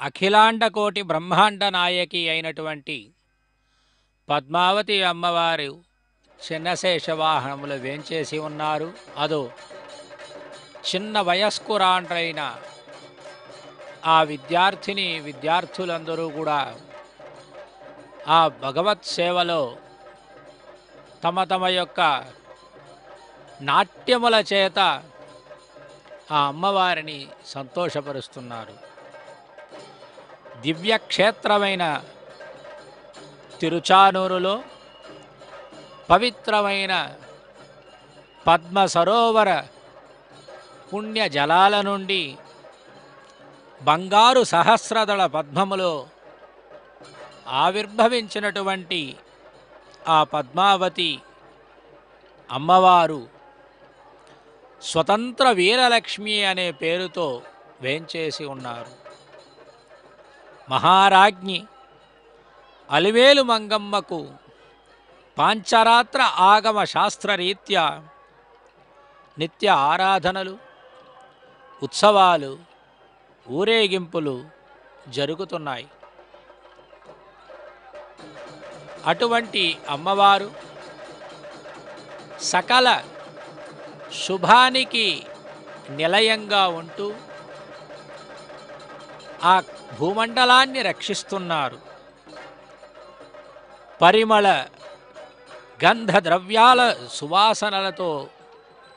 అఖిలాండ కోటి బ్రహ్మాండ నాయకి అయినటువంటి పద్మావతి అమ్మవారు చిన్నశేష వాహనములు వేంచేసి ఉన్నారు అదో చిన్న వయస్కురాండ్రైన ఆ విద్యార్థిని విద్యార్థులందరూ కూడా ఆ భగవత్ సేవలో తమ తమ యొక్క నాట్యముల చేత ఆ అమ్మవారిని సంతోషపరుస్తున్నారు దివ్యక్షేత్రమైన తిరుచానూరులో పవిత్రమైన పద్మ సరోవర పుణ్య జలాల నుండి బంగారు సహస్రదళ పద్మములో ఆవిర్భవించినటువంటి ఆ పద్మావతి అమ్మవారు స్వతంత్ర వీరలక్ష్మి అనే పేరుతో వేంచేసి ఉన్నారు మహారాజ్ఞి అలివేలు మంగమ్మకు పాంచరాత్ర ఆగమ శాస్త్రరీత్యా నిత్య ఆరాధనలు ఉత్సవాలు ఊరేగింపులు జరుగుతున్నాయి అటువంటి అమ్మవారు సకల శుభానికి నిలయంగా ఉంటూ ఆ భూమండలాన్ని రక్షిస్తున్నారు పరిమళ గంధ ద్రవ్యాల సువాసనలతో